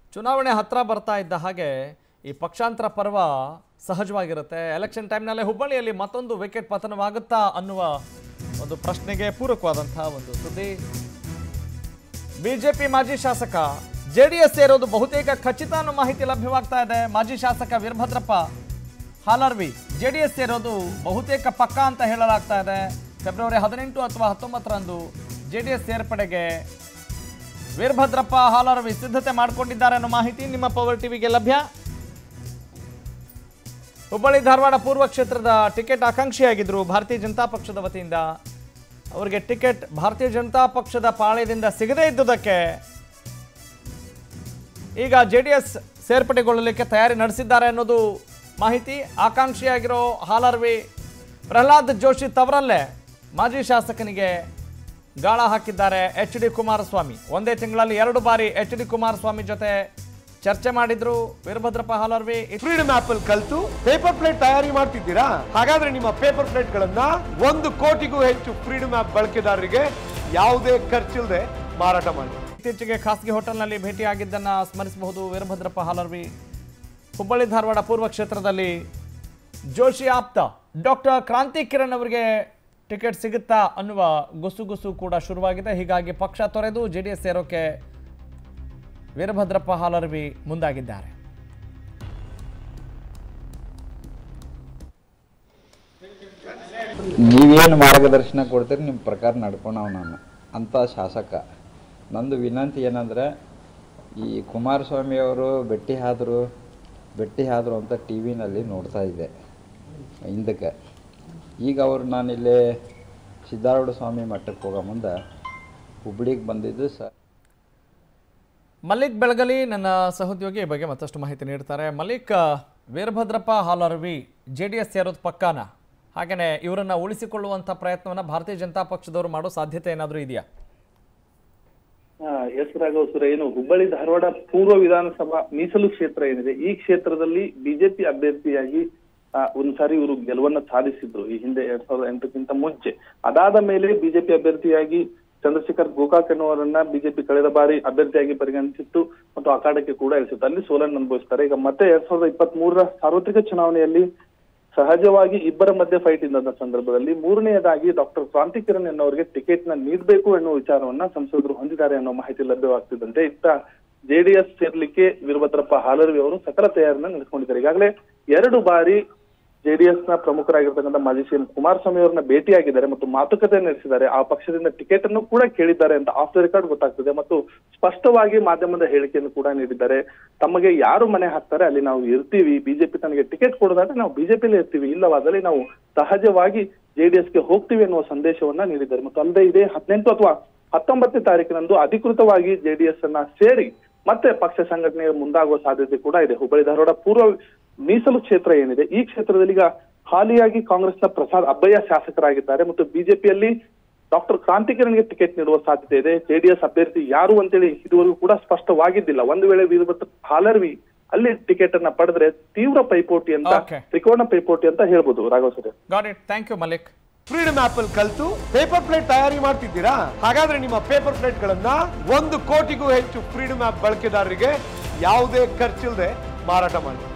ಚುನಾವಣೆ ಹತ್ರ ಬರ್ತಾ ಇದ್ದ ಹಾಗೆ ಈ ಪಕ್ಷಾಂತರ ಪರ್ವ ಸಹಜವಾಗಿರುತ್ತೆ ಎಲೆಕ್ಷನ್ ಟೈಮ್ನಲ್ಲೇ ಹುಬ್ಬಳ್ಳಿಯಲ್ಲಿ ಮತ್ತೊಂದು ವಿಕೆಟ್ ಪತನವಾಗುತ್ತಾ ಅನ್ನುವ ಒಂದು ಪ್ರಶ್ನೆಗೆ ಪೂರಕವಾದಂತಹ ಒಂದು ಸುದ್ದಿ ಬಿಜೆಪಿ ಮಾಜಿ ಶಾಸಕ ಜೆಡಿಎಸ್ ಸೇರೋದು ಬಹುತೇಕ ಖಚಿತ ಅನ್ನೋ ಮಾಹಿತಿ ಲಭ್ಯವಾಗ್ತಾ ಇದೆ ಮಾಜಿ ಶಾಸಕ ವೀರಭದ್ರಪ್ಪ ಹಾಲರ್ವಿ ಜೆಡಿಎಸ್ ಸೇರೋದು ಬಹುತೇಕ ಪಕ್ಕ ಅಂತ ಹೇಳಲಾಗ್ತಾ ಇದೆ ಫೆಬ್ರವರಿ ಹದಿನೆಂಟು ಅಥವಾ ಹತ್ತೊಂಬತ್ತರಂದು ಜೆಡಿಎಸ್ ಸೇರ್ಪಡೆಗೆ ವೀರಭದ್ರಪ್ಪ ಹಾಲರ್ವಿ ಸಿದ್ಧತೆ ಮಾಡಿಕೊಂಡಿದ್ದಾರೆ ಅನ್ನೋ ಮಾಹಿತಿ ನಿಮ್ಮ ಪವರ್ ಟಿವಿಗೆ ಲಭ್ಯ ಹುಬ್ಬಳ್ಳಿ ಧಾರವಾಡ ಪೂರ್ವ ಕ್ಷೇತ್ರದ ಟಿಕೆಟ್ ಆಕಾಂಕ್ಷಿಯಾಗಿದ್ದರು ಭಾರತೀಯ ಜನತಾ ಪಕ್ಷದ ವತಿಯಿಂದ ಅವರಿಗೆ ಟಿಕೆಟ್ ಭಾರತೀಯ ಜನತಾ ಪಕ್ಷದ ಪಾಳ್ಯದಿಂದ ಸಿಗದೇ ಇದ್ದುದಕ್ಕೆ ಈಗ ಜೆ ಡಿ ಎಸ್ ಸೇರ್ಪಡೆಗೊಳ್ಳಲಿಕ್ಕೆ ತಯಾರಿ ನಡೆಸಿದ್ದಾರೆ ಅನ್ನೋದು ಮಾಹಿತಿ ಆಕಾಂಕ್ಷಿಯಾಗಿರೋ ಹಾಲರ್ವಿ ಪ್ರಹ್ಲಾದ್ ಜೋಶಿ ತವರಲ್ಲೇ ಮಾಜಿ ಶಾಸಕನಿಗೆ ಗಾಳ ಹಾಕಿದ್ದಾರೆ ಎಚ್ ಡಿ ಕುಮಾರಸ್ವಾಮಿ ಒಂದೇ ತಿಂಗಳಲ್ಲಿ ಎರಡು ಬಾರಿ ಎಚ್ ಡಿ ಕುಮಾರಸ್ವಾಮಿ ಜೊತೆ ಚರ್ಚೆ ಮಾಡಿದ್ರು ವೀರಭದ್ರಪ್ಪ ಹಾಲರ್ವಿ ಫ್ರೀಡಮ್ ಆಪ್ ಅಲ್ಲಿ ಕಲ್ತು ಪೇಪರ್ ಪ್ಲೇಟ್ ತಯಾರಿ ಮಾಡ್ತಿದ್ದೀರಾ ಹಾಗಾದ್ರೆ ನಿಮ್ಮ ಪೇಪರ್ ಪ್ಲೇಟ್ ಗಳನ್ನ ಒಂದು ಕೋಟಿಗೂ ಹೆಚ್ಚು ಫ್ರೀಡಮ್ ಆಪ್ ಬಳಕೆದಾರರಿಗೆ ಯಾವುದೇ ಖರ್ಚಿಲ್ಲದೆ ಮಾರಾಟ ಮಾಡಿ ಇತ್ತೀಚೆಗೆ ಖಾಸಗಿ ಹೋಟೆಲ್ನಲ್ಲಿ ಭೇಟಿಯಾಗಿದ್ದನ್ನು ಸ್ಮರಿಸಬಹುದು ವೀರಭದ್ರಪ್ಪ ಹಾಲರ್ವಿ ಹುಬ್ಬಳ್ಳಿ ಧಾರವಾಡ ಪೂರ್ವ ಕ್ಷೇತ್ರದಲ್ಲಿ ಜೋಶಿ ಆಪ್ತ ಡಾಕ್ಟರ್ ಕ್ರಾಂತಿ ಕಿರಣ್ ಅವರಿಗೆ ಟಿಕೆಟ್ ಸಿಗುತ್ತಾ ಅನ್ನುವ ಗುಸುಗುಸು ಕೂಡ ಶುರುವಾಗಿದೆ ಹೀಗಾಗಿ ಪಕ್ಷ ತೊರೆದು ಜೆ ಡಿ ಎಸ್ ಸೇರೋಕೆ ವೀರಭದ್ರಪ್ಪ ಹಾಲರ್ವಿ ಮುಂದಾಗಿದ್ದಾರೆ ನೀವೇನು ಮಾರ್ಗದರ್ಶನ ಕೊಡ್ತೀರಿ ನಿಮ್ಮ ಪ್ರಕಾರ ನಡ್ಕೊಳವ್ ನಾನು ಅಂಥ ಶಾಸಕ ನಂದು ವಿನಂತಿ ಏನಂದರೆ ಈ ಕುಮಾರಸ್ವಾಮಿ ಅವರು ಭೇಟಿ ಆದರು ಭೇಟಿ ಆದರು ಅಂತ ಟಿ ವಿನಲ್ಲಿ ನೋಡ್ತಾ ಇದ್ದೆ ಹಿಂದಕ್ಕೆ ಈಗ ಅವರು ನಾನಿಲ್ಲಿ ಸಿದ್ಧಾರೂಢ ಸ್ವಾಮಿ ಮಠಕ್ಕೆ ಹೋಗೋ ಮುಂದೆ ಹುಬ್ಳಿಗೆ ಬಂದಿದ್ದು ಸ ಮಲ್ಲಿಕ್ ಬೆಳಗಲಿ ನನ್ನ ಸಹೋದ್ಯೋಗಿ ಈ ಬಗ್ಗೆ ಮತ್ತಷ್ಟು ಮಾಹಿತಿ ನೀಡ್ತಾರೆ Mallik Veerabhadrappa Halharvi J D S ಸೇರೋದು ಪಕ್ಕಾನ ಹಾಗೆಯೇ ಇವರನ್ನ ಉಳಿಸಿಕೊಳ್ಳುವಂಥ ಪ್ರಯತ್ನವನ್ನು ಭಾರತೀಯ ಜನತಾ ಪಕ್ಷದವರು ಮಾಡೋ ಸಾಧ್ಯತೆ ಏನಾದರೂ ಇದೆಯಾ ಆ, ಎಸ್ ರಾಘವಸುರ ಏನು ಹುಬ್ಬಳ್ಳಿ ಧಾರವಾಡ ಪೂರ್ವ ವಿಧಾನಸಭಾ ಮೀಸಲು ಕ್ಷೇತ್ರ ಏನಿದೆ ಈ ಕ್ಷೇತ್ರದಲ್ಲಿ ಬಿಜೆಪಿ ಅಭ್ಯರ್ಥಿಯಾಗಿ ಆ, ಒಂದ್ಸಾರಿ ಇವರು ಗೆಲುವನ್ನ ಸಾಧಿಸಿದ್ರು ಈ ಹಿಂದೆ ಎರಡ್ ಸಾವಿರದ ಎಂಟಕ್ಕಿಂತ ಮುಂಚೆ ಅದಾದ ಮೇಲೆ ಬಿಜೆಪಿ ಅಭ್ಯರ್ಥಿಯಾಗಿ ಚಂದ್ರಶೇಖರ್ ಗೋಕಾಕ್ ಎನ್ನುವರನ್ನ ಬಿಜೆಪಿ ಕಳೆದ ಬಾರಿ ಅಭ್ಯರ್ಥಿಯಾಗಿ ಪರಿಗಣಿಸಿತ್ತು ಮತ್ತು ಅಖಾಡಕ್ಕೆ ಕೂಡ ಇಳಿಸಿತ್ತು ಅಲ್ಲಿ ಸೋಲನ್ನು ಅನುಭವಿಸ್ತಾರೆ ಈಗ ಮತ್ತೆ ಎರಡ್ ಸಾವಿರದ ಇಪ್ಪತ್ತ್ ಮೂರರ ಸಾರ್ವತ್ರಿಕ ಚುನಾವಣೆಯಲ್ಲಿ ಸಹಜವಾಗಿ ಇಬ್ಬರ ಮಧ್ಯೆ ಫೈಟ್ ಇದ್ದಂತ ಸಂದರ್ಭದಲ್ಲಿ ಮೂರನೆಯದಾಗಿ ಡಾಕ್ಟರ್ ಕ್ರಾಂತಿ ಕಿರಣ್ ಎನ್ನುವರಿಗೆ ಟಿಕೆಟ್ ನ ನೀಡಬೇಕು ಎನ್ನುವ ವಿಚಾರವನ್ನ ಸಂಸದರು ಹೊಂದಿದ್ದಾರೆ ಅನ್ನೋ ಮಾಹಿತಿ ಲಭ್ಯವಾಗ್ತಿದ್ದಂತೆ ಇತ್ತ ಜೆಡಿಎಸ್ ಸೇರ್ಲಿಕ್ಕೆ ವೀರಭದ್ರಪ್ಪ ಹಾಲರ್ವಿ ಅವರು ಸಕಲ ತಯಾರಿನ ನಡೆಸಿಕೊಂಡಿದ್ದಾರೆ ಈಗಾಗಲೇ ಎರಡು ಬಾರಿ ಜೆಡಿಎಸ್ ನ ಪ್ರಮುಖರಾಗಿರ್ತಕ್ಕಂಥ ಮಾಜಿ ಸಿಎಂ ಕುಮಾರಸ್ವಾಮಿ ಅವರನ್ನ ಭೇಟಿಯಾಗಿದ್ದಾರೆ ಮತ್ತು ಮಾತುಕತೆ ನಡೆಸಿದ್ದಾರೆ ಆ ಪಕ್ಷದಿಂದ ಟಿಕೆಟ್ ಅನ್ನು ಕೂಡ ಕೇಳಿದ್ದಾರೆ ಅಂತ ಆಫ್ ದ ರೆಕಾರ್ಡ್ ಗೊತ್ತಾಗ್ತದೆ ಮತ್ತು ಸ್ಪಷ್ಟವಾಗಿ ಮಾಧ್ಯಮದ ಹೇಳಿಕೆಯನ್ನು ಕೂಡ ನೀಡಿದ್ದಾರೆ ತಮಗೆ ಯಾರು ಮನೆ ಹಾಕ್ತಾರೆ ಅಲ್ಲಿ ನಾವು ಇರ್ತೀವಿ ಬಿಜೆಪಿ ತನಗೆ ಟಿಕೆಟ್ ಕೊಡೋದಾದ್ರೆ ನಾವು ಬಿಜೆಪಿಲೇ ಇರ್ತೀವಿ ಇಲ್ಲವಾದಲ್ಲಿ ನಾವು ಸಹಜವಾಗಿ ಜೆಡಿಎಸ್ಗೆ ಹೋಗ್ತೀವಿ ಅನ್ನುವ ಸಂದೇಶವನ್ನ ನೀಡಿದ್ದಾರೆ ಮತ್ತು ಅಲ್ಲದೆ ಇದೇ ಹದಿನೆಂಟು ಅಥವಾ ಹತ್ತೊಂಬತ್ತನೇ ತಾರೀಕಿನಂದು ಅಧಿಕೃತವಾಗಿ ಜೆಡಿಎಸ್ ಅನ್ನ ಸೇರಿ ಮತ್ತೆ ಪಕ್ಷ ಸಂಘಟನೆಗೆ ಮುಂದಾಗುವ ಸಾಧ್ಯತೆ ಕೂಡ ಇದೆ ಹುಬ್ಬಳ್ಳಿ ಧಾರವಾಡ ಪೂರ್ವ ಮೀಸಲು ಕ್ಷೇತ್ರ ಏನಿದೆ ಈ ಕ್ಷೇತ್ರದಲ್ಲಿ ಈಗ ಹಾಲಿಯಾಗಿ ಕಾಂಗ್ರೆಸ್ನ ಪ್ರಸಾದ್ ಅಬ್ಬಯ್ಯ ಶಾಸಕರಾಗಿದ್ದಾರೆ ಮತ್ತು ಬಿಜೆಪಿಯಲ್ಲಿ ಡಾಕ್ಟರ್ ಕ್ರಾಂತಿ ಕಿರಣ್ಗೆ ಟಿಕೆಟ್ ನೀಡುವ ಸಾಧ್ಯತೆ ಇದೆ ಜೆಡಿಎಸ್ ಅಭ್ಯರ್ಥಿ ಯಾರು ಅಂತೇಳಿ ಇದುವರೆಗೂ ಕೂಡ ಸ್ಪಷ್ಟವಾಗಿದ್ದಿಲ್ಲ ಒಂದು ವೇಳೆ ವೀರಭದ್ರ ಹಾಲರ್ವಿ ಅಲ್ಲಿ ಟಿಕೆಟ್ ಅನ್ನ ಪಡೆದ್ರೆ ತೀವ್ರ ಪೈಪೋಟಿ ಅಂತ Okay. ತ್ರಿಕೋಣ ಪೈಪೋಟಿ ಅಂತ ಹೇಳ್ಬೋದು Raghava sir got it thank you Mallik freedom app ಅಲ್ಲಿ ಕಲ್ತು ಪೇಪರ್ ಪ್ಲೇಟ್ ತಯಾರಿ ಮಾಡ್ತಿದ್ದೀರಾ ಹಾಗಾದ್ರೆ ನಿಮ್ಮ ಪೇಪರ್ ಪ್ಲೇಟ್ ಗಳನ್ನ ಒಂದು ಕೋಟಿಗೂ ಹೆಚ್ಚು ಫ್ರೀಡಮ್ ಆಪ್ ಬಳಕೆದಾರರಿಗೆ ಯಾವುದೇ ಖರ್ಚಿಲ್ಲದೆ ಮಾರಾಟ ಮಾಡಿ